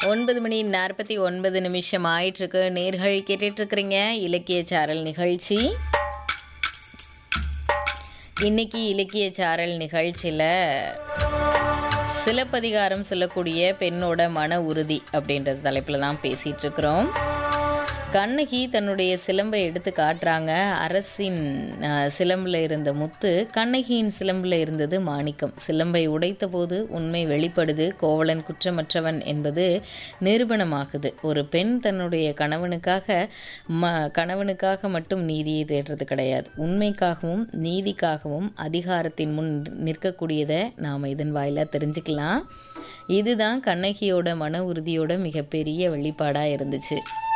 ஒன்பது மணி நாற்பத்தி ஒன்பது நிமிஷம் ஆயிட்டிருக்கு நேர்கள் கேட்டுட்டு இருக்கிறீங்க இலக்கிய சாரல் நிகழ்ச்சி இன்னைக்கு இலக்கிய சாரல் நிகழ்ச்சியில் சிலப்பதிகாரம் சொல்லக்கூடிய பெண்ணோட மன உறுதி அப்படின்ற தலைப்பில் தான் பேசிகிட்டு இருக்கிறோம் கண்ணகி தன்னுடைய சிலம்பை எடுத்து காட்டுறாங்க அரசின் அஹ், சிலம்பில் இருந்த முத்து கண்ணகியின் சிலம்பில் இருந்தது மாணிக்கம் சிலம்பை உடைத்த போது உண்மை வெளிப்படுது கோவலன் குற்றமற்றவன் என்பது நிரூபணமாகுது ஒரு பெண் தன்னுடைய கணவனுக்காக ம கணவனுக்காக மட்டும் நீதியை தேடுறது கிடையாது உண்மைக்காகவும் நீதிக்காகவும் அதிகாரத்தின் முன் நிற்கக்கூடியதை நாம் இதன் வாயிலாக தெரிஞ்சுக்கலாம் இதுதான் கண்ணகியோட மன உறுதியோட மிகப்பெரிய வெளிப்பாடாக இருந்துச்சு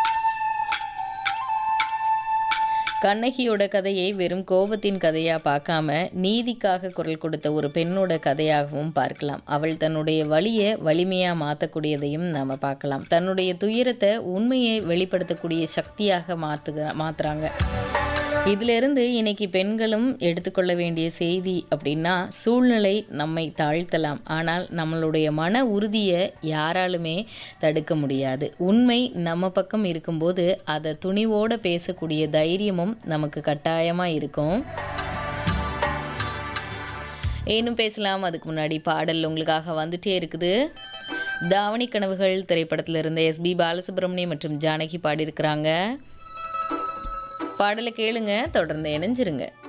கண்ணகியோட கதையை வெறும் கோபத்தின் கதையாக பார்க்காம நீதிக்காக குரல் கொடுத்த ஒரு பெண்ணோட கதையாகவும் பார்க்கலாம் அவள் தன்னுடைய வலியை வலிமையாக மாற்றக்கூடியதையும் நாம் பார்க்கலாம் தன்னுடைய துயரத்தை உண்மையை வெளிப்படுத்தக்கூடிய சக்தியாக மாற்றுக மாற்றுறாங்க இதிலிருந்து இன்னைக்கு பெண்களும் எடுத்துக்கொள்ள வேண்டிய செய்தி அப்படின்னா சூழ்நிலை நம்மை தாழ்த்தலாம் ஆனால் நம்மளுடைய மன உறுதியை யாராலுமே தடுக்க முடியாது உண்மை நம்ம பக்கம் இருக்கும்போது அதை துணிவோடு பேசக்கூடிய தைரியமும் நமக்கு கட்டாயமாக இருக்கும் ஏனும் பேசலாம் அதுக்கு முன்னாடி பாடல் உங்களுக்காக வந்துட்டே இருக்குது தாவணி கனவுகள் திரைப்படத்தில் இருந்த எஸ்பி பாலசுப்ரமணியம் மற்றும் ஜானகி பாடியிருக்கிறாங்க பாடலை கேளுங்க தொடர்ந்து இணைஞ்சிருங்க